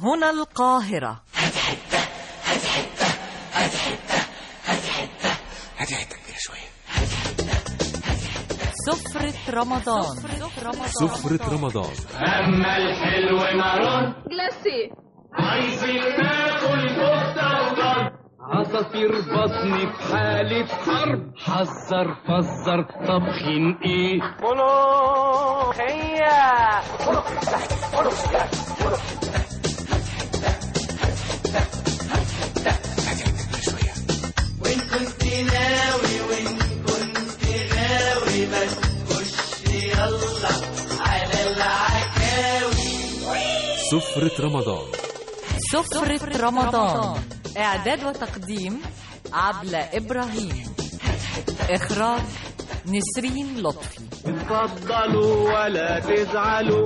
هنا القاهرة هاتي حته كبيره شويه سفرة رمضان سفرة رمضان أما الحلو مرار جلاسي عايزين ناكل كفتة وضرب عصافير بطني في حالة حرب حذر فزر طبخين ايه هاتي حته كبيره شويه سفرة رمضان سفرة رمضان إعداد وتقديم عبلة إبراهيم إخراج نسرين لطفي اتفضلوا ولا تزعلوا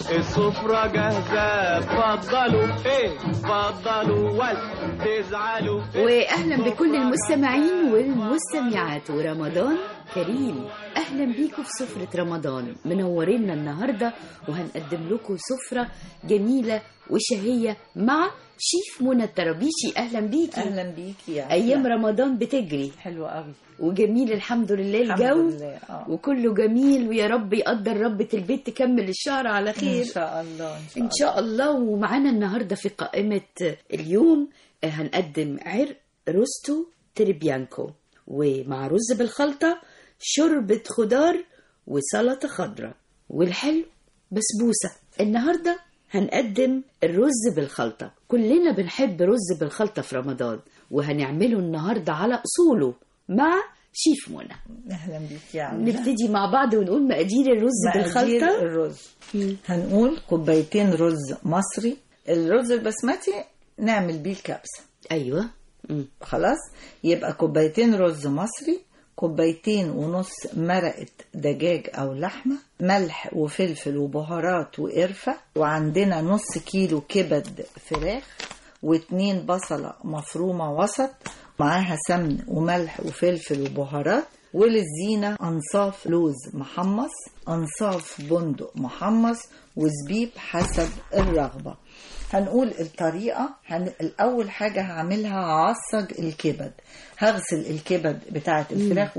السفرة جاهزة اتفضلوا ايه اتفضلوا ولا تزعلوا واهلا بكل المستمعين والمستمعات ورمضان كريم اهلا بيكم في سفرة رمضان منورينا النهارده وهنقدم لكم سفرة جميلة وشهية مع شيف منى الطرابيشي اهلا بيكي اهلا بيكي يا ايام رمضان بتجري حلوه قوي وجميل الحمد لله الحمد الجو لله اه وكله جميل ويا رب يقدر ربة البيت تكمل الشهر على خير ان شاء الله ان شاء إن شاء الله ومعانا النهاردة في قائمة اليوم آه، هنقدم عرق روستو تريبيانكو ومع رز بالخلطة شوربة خضار وسلطة خضراء والحلو بسبوسة النهاردة هنقدم الرز بالخلطة كلنا بنحب رز بالخلطة في رمضان وهنعمله النهاردة على أصوله مع شيف منى الله اهلا بيكي يا عم نبتدي مع بعض ونقول مقادير الرز مقادير بالخلطة الرز هنقول كوبايتين رز مصري الرز البسمتي نعمل بيه الكبسه أيوة مم. خلاص يبقى كوبايتين رز مصري كوبايتين ونص مرقة دجاج أو لحمة ملح وفلفل وبهارات وقرفة وعندنا نص كيلو كبد فراخ واتنين بصلة مفرومة وسط معاها سمن وملح وفلفل وبهارات وللزينة أنصاف لوز محمص أنصاف بندق محمص وزبيب حسب الرغبة هنقول الطريقة هن... الأول حاجة هعملها هعصج الكبد هغسل الكبد بتاعة الفراخ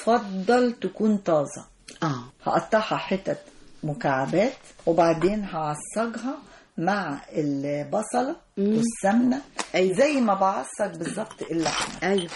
ويفضل تكون طازة آه هقطعها حتت مكعبات وبعدين هعصجها مع البصلة والسمنة أيوة. زي ما بعصج بالظبط اللحمة أيوة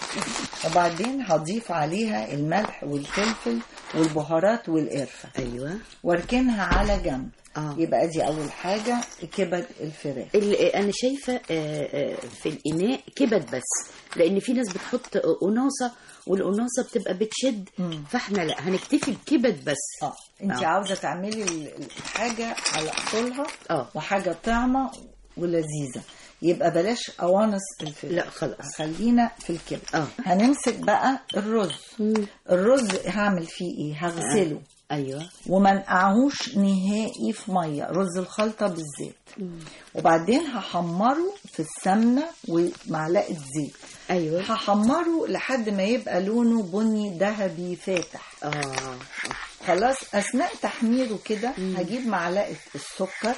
وبعدين هضيف عليها الملح والفلفل والبهارات والقرفة أيوة واركنها على جنب آه. يبقى دي أول حاجة كبد الفراخ ال- انا شايفه آه، آه، في الاناء كبد بس لان في ناس بتحط قناصه والقناصه بتبقى بتشد مم. فاحنا لا هنكتفي بكبد بس اه انت آه. عاوزة تعملي ال- الحاجة على أصولها اه وحاجة طعمة ولذيذة يبقى بلاش قوانص الفراخ لا خلاص خلينا في الكبد اه هنمسك بقى الرز مم. الرز هعمل فيه ايه هغسله ايوه وما نقعهوش نهائي في ميه رز الخلطه بالزيت وبعدين هحمره في السمنه ومعلقه زيت ايوه هحمره لحد ما يبقى لونه بني ذهبي فاتح اه خلاص اثناء تحميره كده هجيب معلقه السكر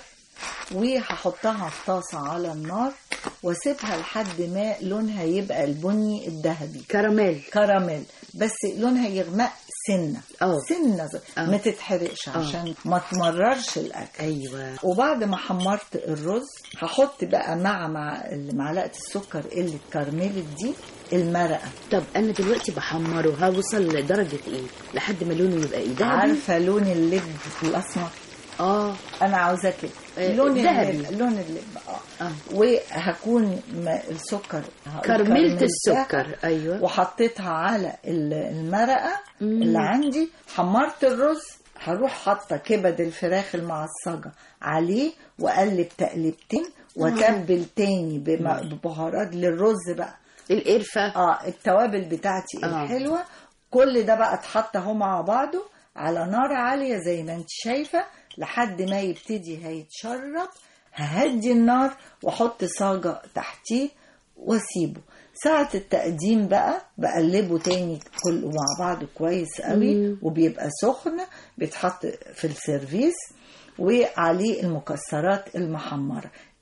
وهحطها في طاسه على النار واسيبها لحد ما لونها يبقى البني الذهبي كراميل كراميل بس لونها يغمق سنه اه. سنه ز- اه. ما تتحرقش عشان ما تمررش الاكل ايوه وبعد ما حمرت الرز هحط بقى مع مع معلقه السكر اللي اتكرملت دي المرقه طب انا دلوقتي بحمره هوصل لدرجه ايه لحد ما لونه يبقى ايه ذهبي عارفه لون اللب الاسمر اه انا عاوزاه كده آه، لون ذهبي. اللب لون اللب اه اه وهكون ما السكر هقول كرملت كرملتها السكر ايوه وحطيتها على ال- المرقه اللي عندي حمرت الرز هروح حاطه كبد الفراخ المعصجه عليه واقلب تقلبتين واتبل تاني بم- ببهارات للرز بقى القرفه اه التوابل بتاعتي آه. الحلوه كل ده بقى اتحط اهو مع بعضه على نار عاليه زي ما انت شايفه لحد ما يبتدي هيتشرب ههدي النار واحط صاجه تحتيه واسيبه ساعة التقديم بقى بقلبه تاني كل مع بعض كويس قوي وبيبقى سخن بيتحط في السيرفيس وعليه المكسرات المحمرة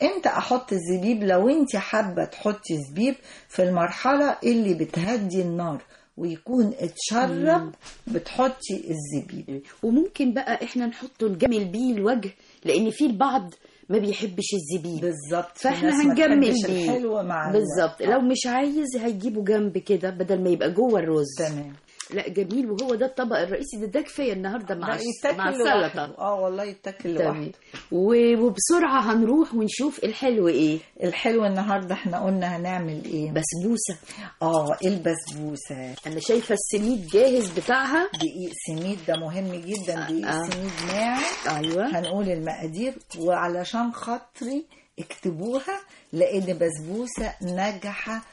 امتى احط الزبيب لو انت حابه تحطي زبيب في المرحله اللي بتهدي النار ويكون اتشرب بتحطي الزبيب وممكن بقى احنا نحطه نجمل بيه الوجه لان في البعض ما بيحبش الزبيب بالظبط في فاحنا ناس ما هنجمل تحبش بيه الحلو مع ال- بالظبط لو مش عايز هيجيبه جنب كده بدل ما يبقى جوه الرز تمام لا جميل وهو ده الطبق الرئيسي ده ده كفايه النهارده مع ده الس- يتاكل مع لوحده. السلطه اه والله يتاكل تمام لوحده و- وبسرعه هنروح ونشوف الحلو ايه الحلو النهارده احنا قلنا هنعمل ايه بسبوسه اه البسبوسه انا شايفه السميد جاهز بتاعها دقيق سميد ده مهم جدا دقيق آه. سميد ناعم ايوه هنقول المقادير وعلشان خاطري اكتبوها لان بسبوسه ناجحه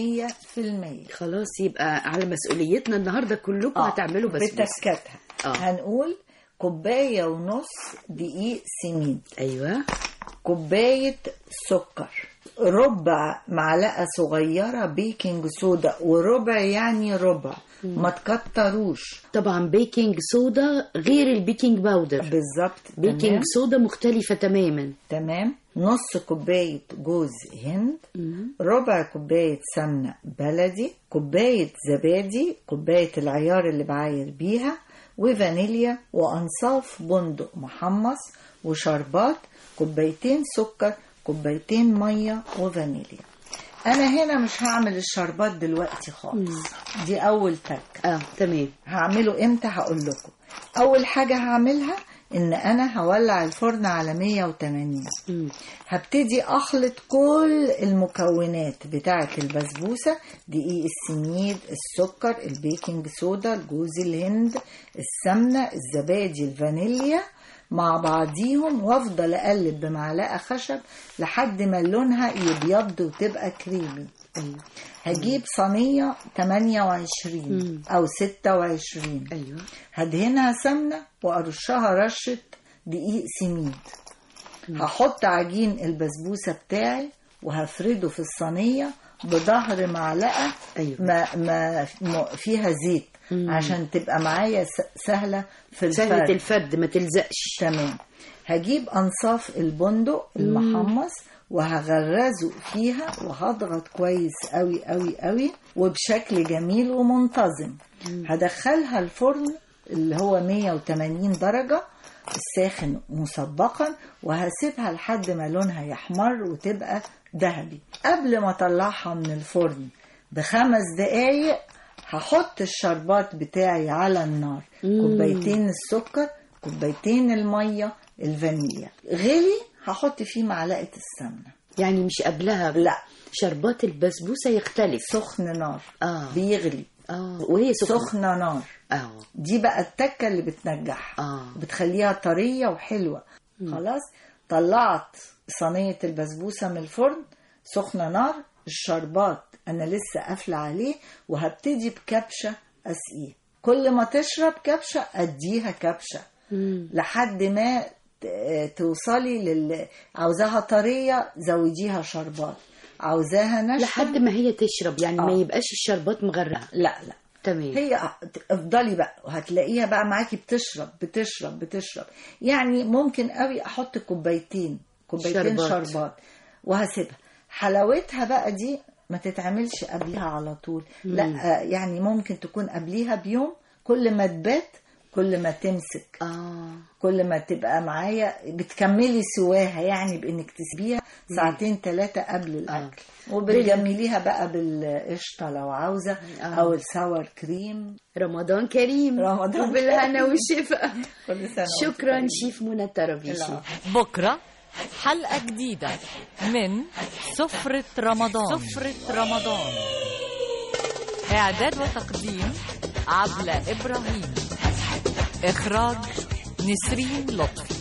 100% خلاص يبقى على مسؤوليتنا النهارده كلكم آه، هتعملوا بسبوسه بتسكتها آه. هنقول كوبايه ونص دقيق سميد ايوه كوبايه سكر ربع معلقه صغيره بيكنج صودا وربع يعني ربع ما تكتروش طبعا بيكنج صودا غير البيكنج باودر بالظبط بيكنج تمام صودا مختلفه تماما تمام نص كوباية جوز هند ربع كوباية سمنة بلدي كوباية زبادي كوباية العيار اللي بعاير بيها وفانيليا وأنصاف بندق محمص وشربات كوبايتين سكر كوبايتين مية وفانيليا أنا هنا مش هعمل الشربات دلوقتي خالص دي أول تكة اه تمام هعمله امتى هقول لكم اول حاجه هعملها ان انا هولع الفرن على 180 مم. هبتدي اخلط كل المكونات بتاعه البسبوسه دقيق السميد السكر البيكنج صودا الجوز الهند السمنه الزبادي الفانيليا مع بعضيهم وافضل اقلب بمعلقه خشب لحد ما لونها يبيض وتبقى كريمي ايوه هجيب صينيه 28 او 26 ايوه هدهنها سمنة وأرشها رشة دقيق سميد هحط عجين البسبوسة بتاعي وهفرده في الصينية بظهر معلقة أيوة. ما ما م- فيها زيت عشان تبقى معايا س- سهلة في سهله الفرد الفرد ما تلزقش تمام هجيب أنصاف البندق المحمص وهغرزه فيها وهضغط كويس قوي قوي قوي وبشكل جميل ومنتظم هدخلها الفرن اللي هو 180 درجة الساخن مسبقا وهسيبها لحد ما لونها يحمر وتبقى ذهبي قبل ما اطلعها من الفرن بخمس دقايق هحط الشربات بتاعي على النار كوبايتين السكر كوبايتين المية الفانيليا غلي هحط فيه معلقة السمنة يعني مش قبلها لا شربات البسبوسه يختلف سخن نار اه بيغلي اه وهي سخنه سخنة نار اه دي بقى التكة اللي بتنجحها آه. بتخليها طرية وحلوة خلاص طلعت صينية البسبوسة من الفرن سخنة نار الشربات أنا لسه قافلة عليه وهبتدي بكبشة أسقيه كل ما تشرب كبشة أديها كبشة لحد ما ت- توصلي لل عاوزاها طرية زوديها شربات عاوزاها ناشفة لحد ما هي تشرب يعني ما آه. يبقاش الشربات مغرقه لا لا تمام هي افضلي بقى وهتلاقيها بقى معاكي بتشرب بتشرب بتشرب يعني ممكن قوي احط كوبايتين كوبايتين شربات. شربات, شربات وهسيبها حلاوتها بقى دي ما تتعملش قبلها على طول لا آه، يعني ممكن تكون قبليها بيوم كل ما تبات كل ما تمسك اه كل ما تبقى معايا بتكملي سواها يعني بانك تسيبيها ساعتين ثلاثة قبل الاكل وبتجمليها بقى بالقشطة لو عاوزة او الساور كريم رمضان كريم رمضان وبالهنا والشفاء كل سنة شكرا وانت شيف منى الطرابيشي العفو. بكرة حلقة جديدة من سفرة رمضان سفرة رمضان إعداد وتقديم عبلة إبراهيم إخراج نسرين لطفي